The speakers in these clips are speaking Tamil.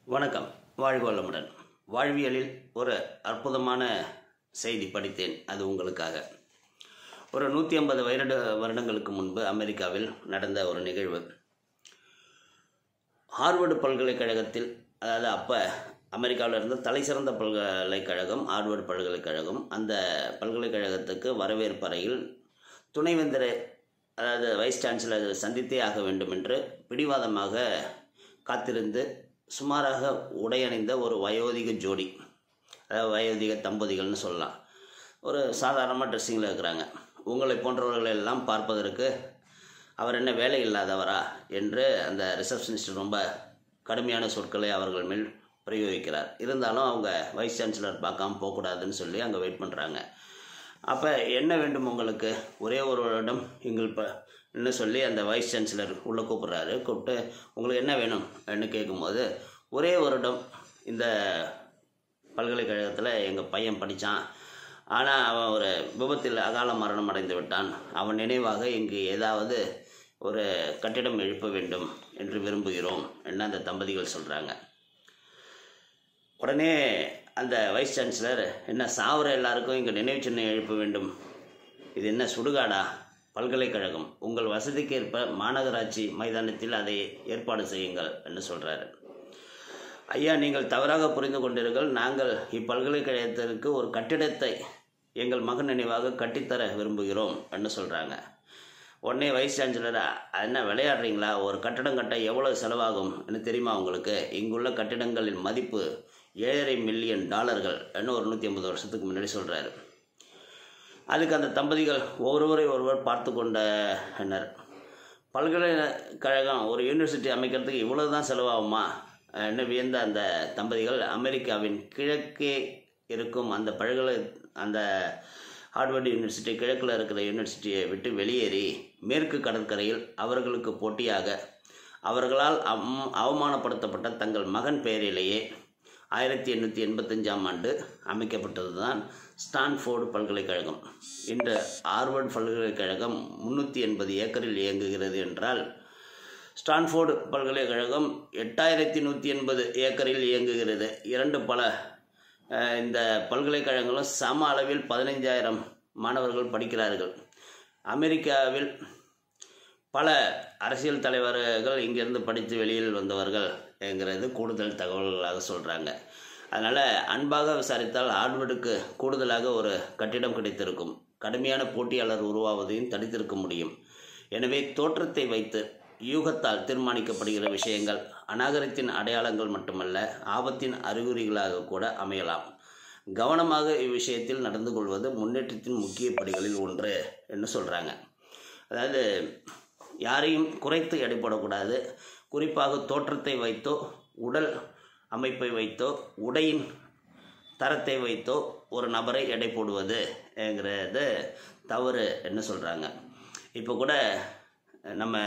வணக்கம் வாழ்க வளமுடன் வாழ்வியலில் ஒரு அற்புதமான செய்தி படித்தேன் அது உங்களுக்காக ஒரு நூற்றி ஐம்பது வருட வருடங்களுக்கு முன்பு அமெரிக்காவில் நடந்த ஒரு நிகழ்வு ஹார்வர்டு பல்கலைக்கழகத்தில் அதாவது அப்போ அமெரிக்காவில் இருந்த தலை சிறந்த பல்கலைக்கழகம் ஹார்வர்டு பல்கலைக்கழகம் அந்த பல்கலைக்கழகத்துக்கு வரவேற்பறையில் துணைவேந்தரை அதாவது வைஸ் சான்சலர் சந்தித்தே ஆக வேண்டும் என்று பிடிவாதமாக காத்திருந்து சுமாராக உடையணிந்த ஒரு வயோதிக ஜோடி அதாவது வயோதிக தம்பதிகள்னு சொல்லலாம் ஒரு சாதாரணமாக ட்ரெஸ்ஸிங்கில் இருக்கிறாங்க உங்களை போன்றவர்களை எல்லாம் பார்ப்பதற்கு அவர் என்ன வேலை இல்லாதவரா என்று அந்த ரிசப்ஷனிஸ்ட் ரொம்ப கடுமையான சொற்களை அவர்கள் மேல் பிரயோகிக்கிறார் இருந்தாலும் அவங்க வைஸ் சான்சலர் பார்க்காம போகக்கூடாதுன்னு சொல்லி அங்கே வெயிட் பண்ணுறாங்க அப்போ என்ன வேண்டும் உங்களுக்கு ஒரே ஒரு வருடம் எங்கள் ப என்ன சொல்லி அந்த வைஸ் சான்சலர் உள்ளே கூப்பிட்றாரு கூப்பிட்டு உங்களுக்கு என்ன வேணும் என்று கேட்கும்போது ஒரே வருடம் இந்த பல்கலைக்கழகத்தில் எங்கள் பையன் படித்தான் ஆனால் அவன் ஒரு விபத்தில் அகால மரணம் அடைந்து விட்டான் அவன் நினைவாக இங்கு ஏதாவது ஒரு கட்டிடம் எழுப்ப வேண்டும் என்று விரும்புகிறோம் என்று அந்த தம்பதிகள் சொல்கிறாங்க உடனே அந்த வைஸ் சான்சலர் என்ன சாவர எல்லாருக்கும் இங்கே நினைவு சின்னம் எழுப்ப வேண்டும் இது என்ன சுடுகாடா பல்கலைக்கழகம் உங்கள் வசதிக்கேற்ப மாநகராட்சி மைதானத்தில் அதை ஏற்பாடு செய்யுங்கள் என்று சொல்கிறாரு ஐயா நீங்கள் தவறாக புரிந்து கொண்டீர்கள் நாங்கள் இப்பல்கலைக்கழகத்திற்கு ஒரு கட்டிடத்தை எங்கள் மகன் நினைவாக கட்டித்தர விரும்புகிறோம் என்று சொல்கிறாங்க உடனே வைஸ் சான்சலர் என்ன விளையாடுறீங்களா ஒரு கட்டடம் கட்ட எவ்வளவு செலவாகும் என்று தெரியுமா உங்களுக்கு இங்குள்ள கட்டிடங்களின் மதிப்பு ஏழரை மில்லியன் டாலர்கள் என்று ஒரு நூற்றி ஐம்பது வருஷத்துக்கு முன்னாடி சொல்கிறாரு அதுக்கு அந்த தம்பதிகள் ஒருவரை ஒருவர் பார்த்து கொண்டனர் பல்கலைக்கழகம் ஒரு யூனிவர்சிட்டி அமைக்கிறதுக்கு இவ்வளவு தான் செலவாகுமா என்று வியந்த அந்த தம்பதிகள் அமெரிக்காவின் கிழக்கே இருக்கும் அந்த பல்கலை அந்த ஹார்வர்டு யூனிவர்சிட்டி கிழக்கில் இருக்கிற யூனிவர்சிட்டியை விட்டு வெளியேறி மேற்கு கடற்கரையில் அவர்களுக்கு போட்டியாக அவர்களால் அம் அவமானப்படுத்தப்பட்ட தங்கள் மகன் பெயரிலேயே ஆயிரத்தி எண்ணூற்றி எண்பத்தஞ்சாம் ஆண்டு அமைக்கப்பட்டது தான் ஸ்டான்ஃபோர்டு பல்கலைக்கழகம் இன்று ஹார்வர்டு பல்கலைக்கழகம் முந்நூற்றி எண்பது ஏக்கரில் இயங்குகிறது என்றால் ஸ்டான்ஃபோர்டு பல்கலைக்கழகம் எட்டாயிரத்தி நூற்றி எண்பது ஏக்கரில் இயங்குகிறது இரண்டு பல இந்த பல்கலைக்கழகங்களும் சம அளவில் பதினைஞ்சாயிரம் மாணவர்கள் படிக்கிறார்கள் அமெரிக்காவில் பல அரசியல் தலைவர்கள் இங்கேருந்து படித்து வெளியில் வந்தவர்கள் என்கிறது கூடுதல் தகவல்களாக சொல்கிறாங்க அதனால் அன்பாக விசாரித்தால் ஹார்வர்டுக்கு கூடுதலாக ஒரு கட்டிடம் கிடைத்திருக்கும் கடுமையான போட்டியாளர் உருவாவதையும் தடுத்திருக்க முடியும் எனவே தோற்றத்தை வைத்து யூகத்தால் தீர்மானிக்கப்படுகிற விஷயங்கள் அநாகரிகத்தின் அடையாளங்கள் மட்டுமல்ல ஆபத்தின் அறிகுறிகளாக கூட அமையலாம் கவனமாக இவ்விஷயத்தில் நடந்து கொள்வது முன்னேற்றத்தின் முக்கிய படிகளில் ஒன்று என்று சொல்கிறாங்க அதாவது யாரையும் குறைத்து எடை போடக்கூடாது குறிப்பாக தோற்றத்தை வைத்தோ உடல் அமைப்பை வைத்தோ உடையின் தரத்தை வைத்தோ ஒரு நபரை எடை போடுவது என்கிறது தவறு என்ன சொல்கிறாங்க இப்போ கூட நம்ம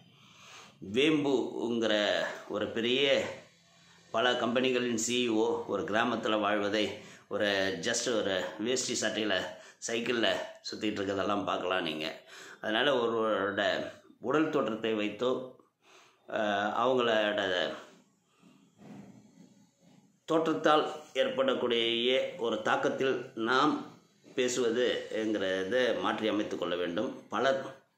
வேம்புங்கிற ஒரு பெரிய பல கம்பெனிகளின் சிஇஓ ஒரு கிராமத்தில் வாழ்வதை ஒரு ஜஸ்ட் ஒரு வேஷ்டி சட்டையில் சைக்கிளில் சுற்றிட்டு இருக்கிறதெல்லாம் பார்க்கலாம் நீங்கள் அதனால் ஒருவரோட உடல் தோற்றத்தை வைத்தோ அவங்களோட தோற்றத்தால் ஏற்படக்கூடிய ஒரு தாக்கத்தில் நாம் பேசுவது என்கிறத மாற்றி அமைத்து கொள்ள வேண்டும் பலர்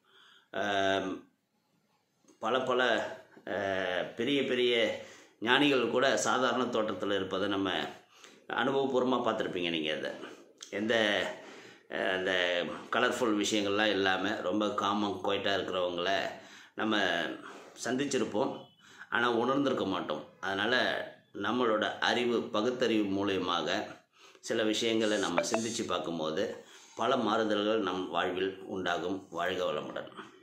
பல பல பெரிய பெரிய ஞானிகள் கூட சாதாரண தோற்றத்தில் இருப்பதை நம்ம அனுபவபூர்வமாக பார்த்துருப்பீங்க நீங்கள் அதை எந்த அந்த கலர்ஃபுல் விஷயங்கள்லாம் இல்லாமல் ரொம்ப காமம் குவைட்டாக இருக்கிறவங்கள நம்ம சந்திச்சிருப்போம் ஆனால் உணர்ந்திருக்க மாட்டோம் அதனால் நம்மளோட அறிவு பகுத்தறிவு மூலியமாக சில விஷயங்களை நம்ம சிந்தித்து பார்க்கும்போது பல மாறுதல்கள் நம் வாழ்வில் உண்டாகும் வாழ்க வளமுடன்